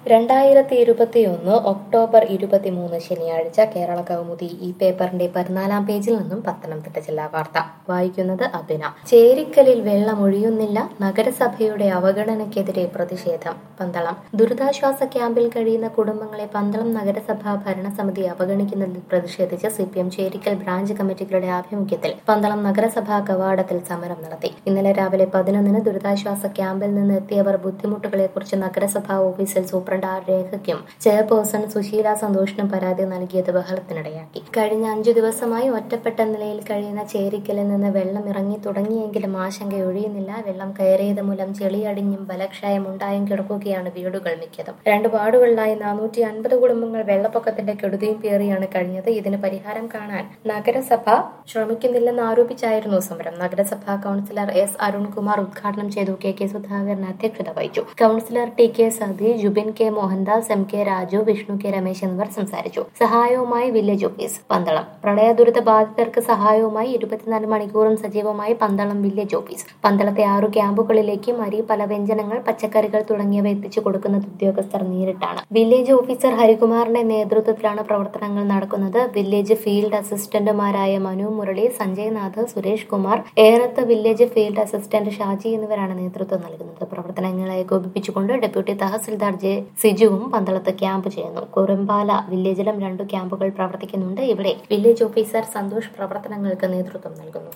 രണ്ടായിരത്തി ഇരുപത്തിയൊന്ന് ഒക്ടോബർ ഇരുപത്തിമൂന്ന് ശനിയാഴ്ച കേരള കൗമുദി ഈ പേപ്പറിന്റെ പതിനാലാം പേജിൽ നിന്നും പത്തനംതിട്ട ജില്ലാ വാർത്ത വായിക്കുന്നത് അഭിന ചേരിക്കലിൽ വെള്ളം ഒഴിയുന്നില്ല നഗരസഭയുടെ അവഗണനയ്ക്കെതിരെ പ്രതിഷേധം പന്തളം ദുരിതാശ്വാസ ക്യാമ്പിൽ കഴിയുന്ന കുടുംബങ്ങളെ പന്തളം നഗരസഭാ ഭരണസമിതി അവഗണിക്കുന്നതിൽ പ്രതിഷേധിച്ച് C P M Cherikkal branch കമ്മിറ്റികളുടെ ആഭിമുഖ്യത്തിൽ പന്തളം നഗരസഭാ കവാടത്തിൽ സമരം നടത്തി ഇന്നലെ രാവിലെ പതിനൊന്നിന് ദുരിതാശ്വാസ ക്യാമ്പിൽ നിന്ന് എത്തിയവർ ബുദ്ധിമുട്ടുകളെക്കുറിച്ച് നഗരസഭാ ഓഫീസിൽ സൂപ്രണ്ട് ആർ രേഖയ്ക്കും ചെയർപേഴ്സൺ സുശീല സന്തോഷിനും പരാതി നൽകിയത് ബഹളത്തിനിടയാക്കി കഴിഞ്ഞ അഞ്ചു ദിവസമായി ഒറ്റപ്പെട്ട നിലയിൽ കഴിയുന്ന ചേരിക്കലിൽ നിന്ന് വെള്ളം ഇറങ്ങി തുടങ്ങിയെങ്കിലും ആശങ്ക ഒഴിയുന്നില്ല വെള്ളം കയറിയത് മൂലം ചെളിയടിഞ്ഞും ബലക്ഷയം ഉണ്ടായും കിടക്കുകയാണ് വീടുകൾ മിക്കതും രണ്ട് വാർഡുകളിലായി നാനൂറ്റി അൻപത് കുടുംബങ്ങൾ വെള്ളപ്പൊക്കത്തിന്റെ കെടുതിയും പേറിയാണ് കഴിഞ്ഞത് ഇതിന് പരിഹാരം കാണാൻ നഗരസഭ ശ്രമിക്കുന്നില്ലെന്ന് ആരോപിച്ചായിരുന്നു സമരം നഗരസഭാ കൌൺസിലർ എസ് അരുൺകുമാർ ഉദ്ഘാടനം ചെയ്തു കെ കെ സുധാകരൻ അധ്യക്ഷത വഹിച്ചു councillor T K Sathi Jubin K Mohandas M K Raju Vishnu K Ramesh എന്നിവർ സംസാരിച്ചു സഹായവുമായി വില്ലേജ് ഓഫീസ് പന്തളം പ്രളയ ദുരിത ബാധിതർക്ക് സഹായവുമായി ഇരുപത്തിനാല് മണിക്കൂറും സജീവമായി പന്തളം വില്ലേജ് ഓഫീസ് പന്തളത്തെ ആറു ക്യാമ്പുകളിലേക്കും അരി പലവ്യഞ്ജനങ്ങൾ പച്ചക്കറികൾ തുടങ്ങിയവ എത്തിച്ചു കൊടുക്കുന്നത് ഉദ്യോഗസ്ഥർ നേരിട്ടാണ് വില്ലേജ് ഓഫീസർ ഹരികുമാറിന്റെ നേതൃത്വത്തിലാണ് പ്രവർത്തനങ്ങൾ നടക്കുന്നത് വില്ലേജ് ഫീൽഡ് അസിസ്റ്റന്റുമാരായ Manu Murali Sanjay Nath Suresh Kumar Erath village field assistant Shaji എന്നിവരാണ് നേതൃത്വം നൽകുന്നത് പ്രവർത്തനങ്ങളെ ഏകോപിപ്പിച്ചുകൊണ്ട് ഡെപ്യൂട്ടി തഹസിൽദാർ ജെ സിജുവും പന്തളത്ത് ക്യാമ്പ് ചെയ്യുന്നു കുറുമ്പാല വില്ലേജിലും രണ്ടു ക്യാമ്പുകൾ പ്രവർത്തിക്കുന്നുണ്ട് ഇവിടെ വില്ലേജ് ഓഫീസർ സന്തോഷ് പ്രവർത്തനങ്ങൾക്ക് നേതൃത്വം നൽകുന്നു